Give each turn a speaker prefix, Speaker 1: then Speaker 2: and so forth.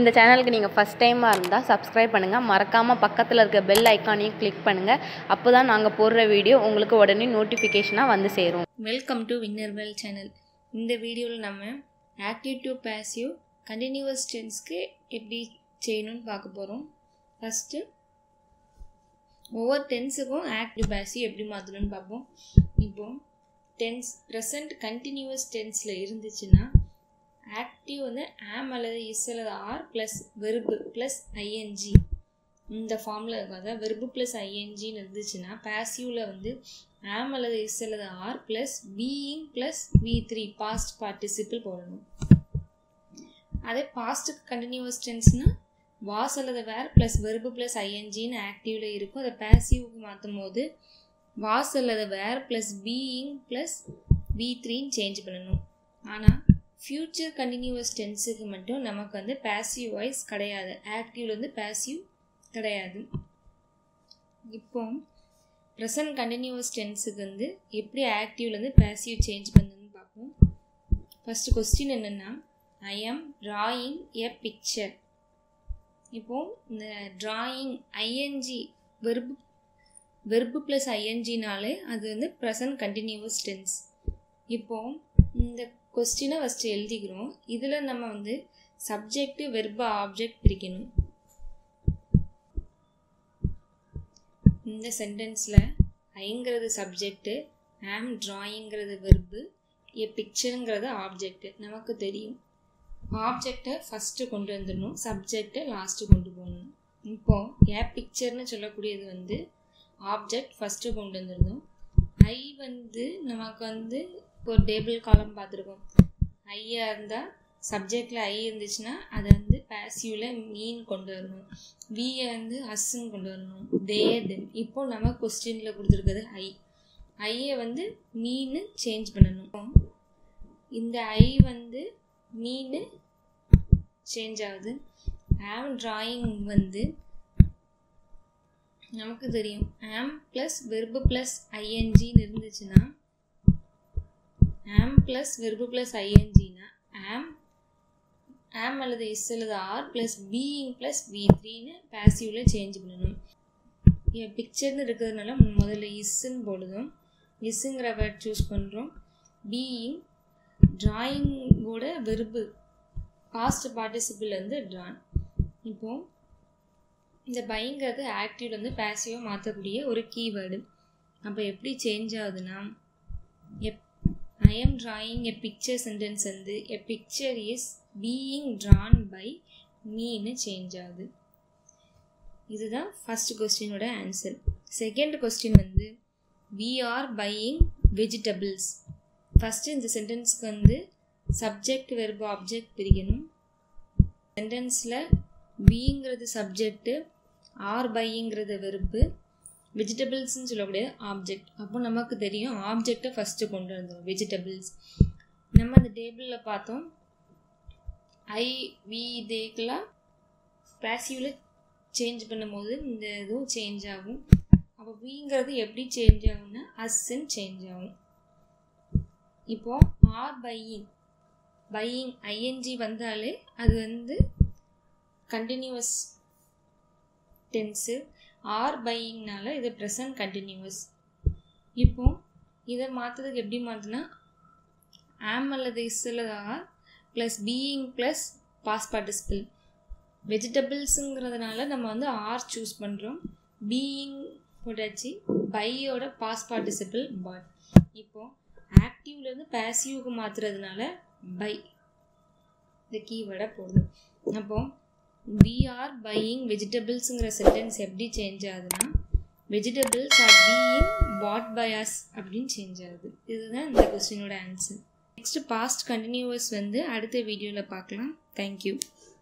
Speaker 1: இந்த சேனலுக்கு நீங்கள் ஃபஸ்ட் டைமாக இருந்தால் சப்ஸ்கிரைப் பண்ணுங்கள் மறக்காமல் பக்கத்தில் இருக்க பெல் ஐக்கானையும் கிளிக் பண்ணுங்கள் அப்போ தான் நாங்கள் போடுற வீடியோ உங்களுக்கு உடனே நோட்டிஃபிகேஷனாக வந்து சேரும்
Speaker 2: வெல்கம் டு வின்னர்வெல் சேனல் இந்த வீடியோவில் நம்ம ஆக்டிவ் டு பேசிவ் கண்டினியூவஸ் டென்ஸ்க்கு எப்படி செய்யணும்னு பார்க்க போகிறோம் ஃபஸ்ட்டு ஒவ்வொரு டென்ஸுக்கும் ஆக்டிவ் பேசிவ் எப்படி மாற்றணும்னு பார்ப்போம் இப்போ டென்ஸ் ப்ரெசன்ட் கண்டினியூவஸ் டென்ஸில் இருந்துச்சுன்னா ஆக்டிவ் வந்து ஆம் அல்லது இஸ் அல்லது are plus verb plus ING இந்த ஃபார்மில் இருக்கும் அதாவது வெர்பு ப்ளஸ் ஐஎன்ஜின்னு இருந்துச்சுன்னா பேசிவில் வந்து ஆம் அல்லது இஸ் அல்லது are plus being plus V three past participle போடணும் அதே பாஸ்ட்டுக்கு கண்டினியூவஸ் டென்ஸ்னால் வாஸ் அல்லது வேர் ப்ளஸ் வெர்பு ப்ளஸ் ஐஎன்ஜின்னு ஆக்டிவில் இருக்கும் அதை பேசிவ்க்கு மாற்றும் போது வாஸ் அல்லது were plus being plus V த்ரீன்னு சேஞ்ச் பண்ணணும் ஆனால் ஃப்யூச்சர் கண்டினியூவஸ் டென்ஸுக்கு மட்டும் நமக்கு வந்து பேசிவ் வாய்ஸ் கிடையாது ஆக்டிவ்ல வந்து பேசிவ் கிடையாது இப்போ ப்ரெசன்ட் கண்டினியூவஸ் டென்ஸுக்கு வந்து எப்படி ஆக்டிவ்லேருந்து பேசிவ் சேஞ்ச் பண்ணணும்னு பார்ப்போம் ஃபஸ்ட்டு கொஸ்டின் என்னென்னா ஐ ஆம் ட்ராயிங் எ பிக்சர் இப்போது இந்த drawing ING verb verb plus ஐஎன்ஜினாலே அது வந்து ப்ரெசன்ட் கண்டினியூவஸ் டென்ஸ் இப்போது இந்த கொஸ்டினை ஃபஸ்ட்டு எழுதிக்கிறோம் இதில் நம்ம வந்து சப்ஜெக்ட்டு வெர்பு ஆப்ஜெக்ட் பிரிக்கணும் இந்த சென்டென்ஸில் ஐங்கிறது சப்ஜெக்ட்டு ஆம் ட்ராயிங்கிறது வெர்பு ஏ பிக்சருங்கிறது ஆப்ஜெக்ட்டு நமக்கு தெரியும் ஆப்ஜெக்டை ஃபஸ்ட்டு கொண்டு வந்துடணும் சப்ஜெக்டை லாஸ்ட்டு கொண்டு போகணும் இப்போது ஏ பிக்சர்னு சொல்லக்கூடியது வந்து ஆப்ஜெக்ட் ஃபஸ்ட்டு கொண்டு வந்துடணும் ஐ வந்து நமக்கு வந்து இப்போ டேபிள் காலம் பார்த்துருக்கோம் ஐயா இருந்தால் சப்ஜெக்டில் ஐ இருந்துச்சுன்னா அதை வந்து பேசிவில் மீன் கொண்டு வரணும் வியை வந்து அஸ்ன்னு கொண்டு வரணும் தே தென் இப்போ நம்ம கொஸ்டினில் கொடுத்துருக்கிறது ஐ ஐயை வந்து மீன் சேஞ்ச் பண்ணணும் இந்த ஐ வந்து மீன் சேஞ்ச் ஆகுது ஆம் ட்ராயிங் வந்து நமக்கு தெரியும் ஆம் ப்ளஸ் வெர்பு ப்ளஸ் ஐஎன்ஜின்னு இருந்துச்சுன்னா ஆம் ப்ளஸ் வெர்பு ப்ளஸ் ஐஎன்ஜினா ஆம் ஆம் அல்லது இஸ் அல்லது are plus being plus V த்ரீன்னு பேசிவில் சேஞ்ச் பண்ணணும் என் பிக்சர்னு இருக்கிறதுனால முதல்ல இஸ்ஸுன்னு போடுதும் இஸ்ஸுங்கிற வேர்ட் சூஸ் பண்ணுறோம் பீயிங் ட்ராயிங்கோட வெர்பு பாஸ்ட் பார்ட்டிசிபிள் வந்து ட்ரான் இப்போது இந்த பைங்கிறது ஆக்டிவ்ல வந்து பேசிவாக மாற்றக்கூடிய ஒரு கீவேர்டு அப்போ எப்படி சேஞ்ச் ஆகுதுன்னா if I am drawing a picture sentence வந்து a picture is being drawn by மீன்னு சேஞ்ச் ஆகுது இதுதான் ஃபஸ்ட் கொஸ்டினோட ஆன்சர் செகண்ட் கொஸ்டின் வந்து we are buying vegetables first இந்த சென்டென்ஸ்க்கு வந்து சப்ஜெக்ட் வெர்பு ஆப்ஜெக்ட் பிரிக்கணும் சென்டென்ஸில் விங்கிறது சப்ஜெக்ட்டு ஆர் பைங்கிறது வெறுப்பு வெஜிடபிள்ஸ்னு சொல்லக்கூடிய ஆப்ஜெக்ட் அப்போ நமக்கு தெரியும் ஆப்ஜெக்டை ஃபஸ்ட்டு கொண்டு வந்துடும் வெஜிடபிள்ஸ் நம்ம அந்த டேபிளில் பார்த்தோம் ஐ வி தேக்கெலாம் பேசிவில் சேஞ்ச் பண்ணும்போது இந்த இதுவும் சேஞ்ச் ஆகும் அப்போ விங்கிறது எப்படி சேஞ்ச் ஆகும்னா அஸ்ன்னு சேஞ்ச் ஆகும் இப்போது ஆர் பையிங் பையிங் ஐஎன்ஜி வந்தாலே அது வந்து கண்டினியூவஸ் டென்ஸு ஆர் பையிங்னால இது ப்ரெசன்ட் கண்டினியூவஸ் இப்போ இதை மாற்றுறதுக்கு எப்படி மாற்றினா ஆம் அல்லது இஸ் அல்லது are plus being plus past participle வெஜிடபிள்ஸுங்கிறதுனால நம்ம வந்து ஆர் சூஸ் பண்ணுறோம் பீயிங் போட்டாச்சு பையோட பாஸ் பார்ட்டிசிபிள் பாட் இப்போது ஆக்டிவ்லேருந்து பேசிவ்க்கு மாற்றுறதுனால பை இந்த கீவேர்டை போடுது அப்போது வி ஆர் பையிங் வெஜிடபிள்ஸுங்கிற சென்டென்ஸ் எப்படி சேஞ்ச் ஆகுதுன்னா vegetables are being bought by us அப்படின்னு சேஞ்ச் ஆகுது இதுதான் இந்த கொஸ்டினோட ஆன்சர் நெக்ஸ்ட் பாஸ்ட் கண்டினியூவஸ் வந்து அடுத்த வீடியோவில் பார்க்கலாம் தேங்க்யூ